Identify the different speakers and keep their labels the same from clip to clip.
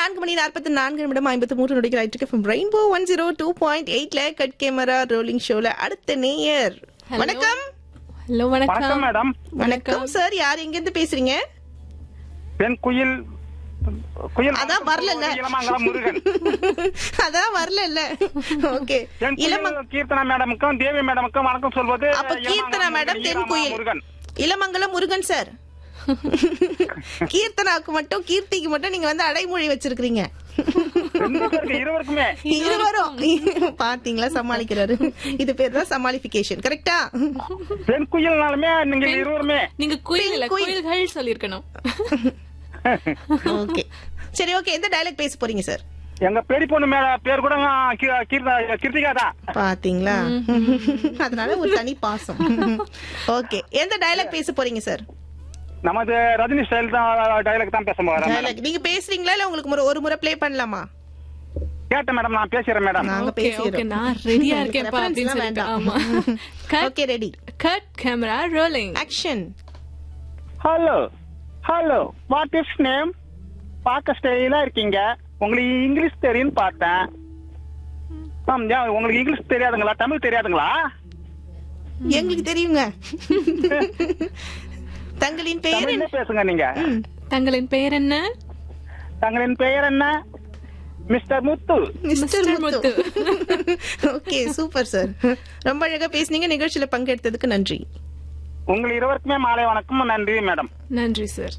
Speaker 1: நான்கு மணி நாற்பத்தி நான்கு நிமிடம் ஐம்பத்தி மூன்று நொடிகள் ஆயிட்டு rainbow one zero two point எயிட்ல கட் கேமரா ரோலிங் ஷோல அடுத்த நேயர் வணக்கம்
Speaker 2: ஹலோ
Speaker 3: வணக்கம்
Speaker 2: வணக்கம்
Speaker 3: மேடம்
Speaker 1: வணக்கம் சார் யார் எங்க இருந்து பேசுறீங்க
Speaker 3: பெண் குயில் குயில்
Speaker 1: அதான் வரலல்ல.
Speaker 3: இளமாங்கலம் முருகன்
Speaker 1: அதான் வரல ஓகே
Speaker 3: பெண்
Speaker 1: இளம
Speaker 3: குயில் கீர்த்தனா மேடமுக்கும் தேவி மேடமுக்கும் வணக்கம் சொல்வது
Speaker 1: அப்ப கீர்த்தனா
Speaker 3: இளமாங்கலம்
Speaker 1: மேடம் தென்
Speaker 3: ஈரமா
Speaker 1: குயில்
Speaker 3: முருகன்
Speaker 1: இளமங்கலம் முருகன் சார் கீர்த்தனாக்கு மட்டும் கீர்த்திக்கு மட்டும் நீங்க வந்து அடைமொழி வச்சிருக்கீங்க
Speaker 3: ரெண்டு பேருக்கு இருவருக்குமே
Speaker 1: இருவரும் பாத்தீங்களா சமாளிக்கிறாரு இது பேர் தான் சமாளிபிகேஷன் கரெக்டா
Speaker 3: பெண் குயில்னாலுமே நீங்க இருவருமே
Speaker 2: நீங்க குயில் இல்ல
Speaker 1: குயில்.
Speaker 2: குயில்கள் சொல்லிருக்கணும்
Speaker 1: ஓகே சரி ஓகே எந்த டயலாக் பேச போறீங்க சார்
Speaker 3: எங்க பெரிய பொண்ணு மேல பேர் கூட கீ- கீர்த்தா- கீர்த்திகா தான்
Speaker 1: பாத்தீங்களா அதனால ஒரு தனி பாசம் ஓகே எந்த டயலாக் பேச போறீங்க சார்
Speaker 3: நமது ரஜினி ஸ்டைல் தான் டைலாக் தான் பேச போறேன் மேடம்
Speaker 1: டயலாக் நீங்க பேசுறீங்களா இல்ல உங்களுக்கு ஒரு- ஒரு முறை ப்ளே பண்ணலாமா
Speaker 3: கேட்டேன் மேடம் நான் பேசுறேன் மேடம்
Speaker 1: நாங்க
Speaker 2: ஓகே ஓகே நான் ரெடியா இருக்கேன்ப்பா அப்படின்னு சொல்லிட்டு ஆமா cut
Speaker 1: okay ready
Speaker 2: cut camera rolling
Speaker 1: action
Speaker 3: hello hello what is name பார்க்க ஸ்டைலா இருக்கீங்க உங்களுக்கு இங்கிலீஷ் தெரியும்னு பார்த்தேன் ஆம், ஏன் உங்களுக்கு இங்கிலீஷ் தெரியாதுங்களா தமிழ் தெரியாதுங்களா
Speaker 1: எங்களுக்கு தெரியுங்க தங்களின் பெயர்
Speaker 3: தமிழ்ல
Speaker 1: என்ன
Speaker 3: பேசுங்க நீங்க
Speaker 2: தங்களின் பெயர் என்ன
Speaker 3: தங்களின் பெயர் என்ன mister Muthu
Speaker 1: mister
Speaker 2: mister
Speaker 1: Muthu okay super sir ரொம்ப அழகா பேசுனீங்க நிகழ்ச்சியில பங்கெடுத்ததுக்கு நன்றி
Speaker 3: உங்கள் இருவருக்குமே மாலை வணக்கம் நன்றி மேடம்
Speaker 2: நன்றி சார்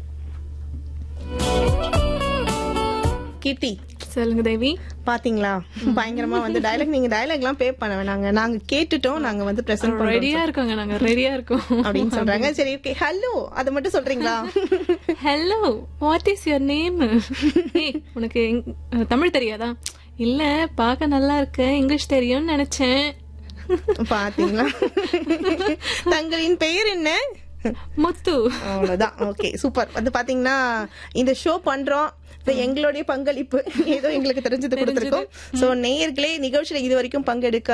Speaker 1: கீர்த்தி
Speaker 2: சொல்லுங்க தேவி
Speaker 1: பாத்தீங்களா பயங்கரமா வந்து டயலாக் நீங்க டயலாக் எல்லாம் பே பண்ண வேணாங்க நாங்க கேட்டுட்டோம் நாங்க வந்து பிரசன்ட் பண்றோம்
Speaker 2: ரெடியா இருக்கோங்க நாங்க ரெடியா இருக்கோம்
Speaker 1: அப்படின்னு சொல்றாங்க சரி ஓகே ஹலோ அது மட்டும் சொல்றீங்களா
Speaker 2: hello what is your name ஏய் உனக்கு இங்- அஹ், தமிழ் தெரியாதா இல்ல பார்க்க நல்லா இருக்கு இங்கிலீஷ் தெரியும்னு நினைச்சேன்
Speaker 1: பாத்தீங்களா தங்களின் பெயர் என்ன
Speaker 2: முத்து
Speaker 1: அவ்வளவுதான் ஓகே சூப்பர் வந்து பாத்தீங்கன்னா இந்த ஷோ பண்றோம் இது எங்களுடைய பங்களிப்பு ஏதோ எங்களுக்கு தெரிஞ்சது கொடுத்திருக்கோம் சோ நேயர்களே நிகழ்ச்சியில இது வரைக்கும் பங்கெடுக்க